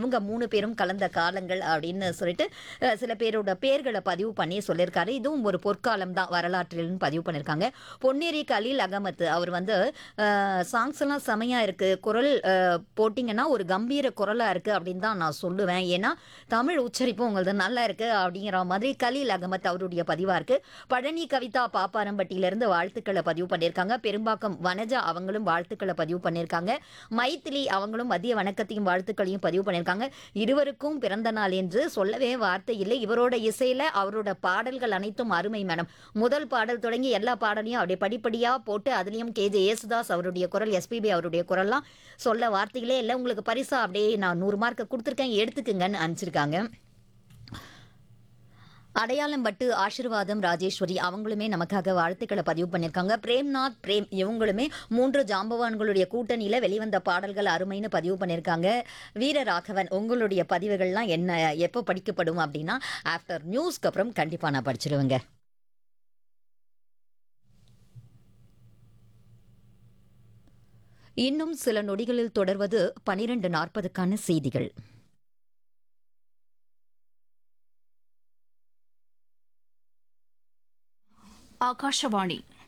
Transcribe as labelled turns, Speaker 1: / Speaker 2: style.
Speaker 1: இவங்க மூணு பேரும் கலந்த காலங்கள் அப்படின்னு சொல்லிட்டு அஹ், சில பேரோட பேர்களை பதிவு பண்ணி சொல்லியிருக்காரு இதுவும் ஒரு பொற்காலம் தான் வரலாற்றில்னு பதிவு பண்ணியிருக்காங்க பொன்னேரி கலீல் அகமத் அவர் வந்து சாங்ஸ் எல்லாம் செமையா இருக்கு குரல் அஹ், போட்டிங்கன்னா ஒரு கம்பீர குரலா இருக்கு அப்படின்னு தான் நான் சொல்லுவேன் ஏன்னா தமிழ் உச்சரிப்பு உங்களது நல்லா இருக்கு அப்படிங்கிற மாதிரி கலீல் அகமத் அவருடைய பதிவா இருக்கு பழனி கவிதா பாப்பாரம்பட்டியிலிருந்து வாழ்த்துக்களை பதிவு பண்ணியிருக்காங்க பெரும்பாக்கம் வனஜா அவங்களும் வாழ்த்துக்களை பதிவு பண்ணியிருக்காங்க மைத்திலி அவங்களும் மதிய வணக்கத்தையும் வாழ்த்துக்களையும் பதிவு பண்ணியிருக்காங்க இருவருக்கும் பிறந்த நாள் என்று சொல்லவே வார்த்தை இல்லை இவரோட இசையில அவரோட பாடல்கள் அனைத்தும் அருமை மேடம் முதல் பாடல் தொடங்கி எல்லா பாடலையும் அப்படியே படிப்படியா போட்டு அதுலயும் கே ஜே யேசுதாஸ் அவருடைய குரல் எஸ்பிபி அவருடைய குரல்லாம் சொல்ல வார்த்தைகளே இல்லை உங்களுக்கு பரிசா அப்படியே நான் நூறு மார்க்கை கொடுத்துருக்கேன் எடுத்துக்குங்கன்னு அனுப்பிச்சிருக்காங்க அடையாளம் பட்டு ஆசீர்வாதம் ராஜேஸ்வரி அவங்களுமே நமக்காக வாழ்த்துக்களை பதிவு பண்ணியிருக்காங்க பிரேம்நாத் பிரேம் இவங்களுமே மூன்று ஜாம்பவான்களுடைய கூட்டணியில வெளிவந்த பாடல்கள் அருமைன்னு பதிவு பண்ணியிருக்காங்க வீரராகவன் உங்களுடைய பதிவுகள்லாம் என்ன எப்போ படிக்கப்படும் அப்படின்னா ஆஃப்டர் நியூஸ்க்கு அப்புறம் கண்டிப்பா நான் படிச்சிருவேங்க இன்னும் சில நொடிகளில் தொடர்வது பனிரெண்டு நாற்பதுக்கான செய்திகள்
Speaker 2: ಆಕಾಶವಾಣಿ